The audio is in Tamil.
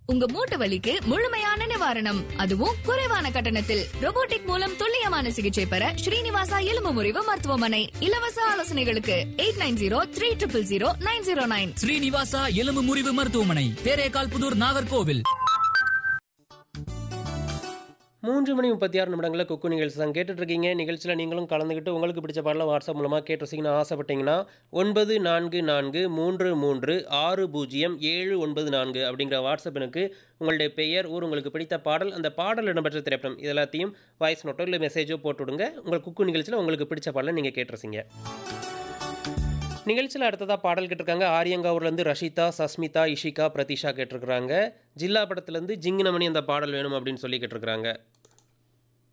உங்க மூட்டு வலிக்கு முழுமையான நிவாரணம் அதுவும் குறைவான கட்டணத்தில் robotic மூலம் துல்லியமான சிகிச்சை பெற ஸ்ரீனிவாசா எலும்பு முறிவு மருத்துவமனை இலவச ஆலோசனைகளுக்கு eight nine zero three triple zero nine zero nine Srinivasa எலும்பு முறிவு மருத்துவமனை தேரேகால் புதூர் நாகர்கோவில் மூன்று மணி முப்பத்தி ஆறு நிமிடங்களில் குக்கு நிகழ்ச்சி தான் கேட்டுட்டு இருக்கீங்க நிகழ்ச்சியில் நீங்களும் கலந்துக்கிட்டு உங்களுக்கு பிடிச்ச பாடல வாட்ஸ்அப் மூலமாக கேட்டுருச்சிங்கன்னு ஆசைப்பட்டீங்கன்னா ஒன்பது நான்கு நான்கு மூன்று மூன்று ஆறு பூஜ்ஜியம் ஏழு ஒன்பது நான்கு அப்படிங்கிற வாட்ஸ்அப் எனக்கு உங்களுடைய பெயர் ஊர் உங்களுக்கு பிடித்த பாடல் அந்த பாடல் இடம்பெற்ற திரைப்படம் இது எல்லாத்தையும் வாய்ஸ் நோட்டோ இல்லை மெசேஜோ போட்டு விடுங்க உங்கள் குக்கு நிகழ்ச்சியில் உங்களுக்கு பிடிச்ச பாடலை நீங்கள் கேட்டுருச்சிங்க நிகழ்ச்சியில் அடுத்ததாக பாடல் கேட்டிருக்காங்க ஆரியங்காவூர்லேருந்து ரஷிதா சஸ்மிதா இஷிகா பிரதிஷா கேட்டிருக்கிறாங்க ஜில்லா படத்துலேருந்து ஜிங்கினமணி அந்த பாடல் வேணும் அப்படின்னு சொல்லி கேட்டிருக்கிறாங்க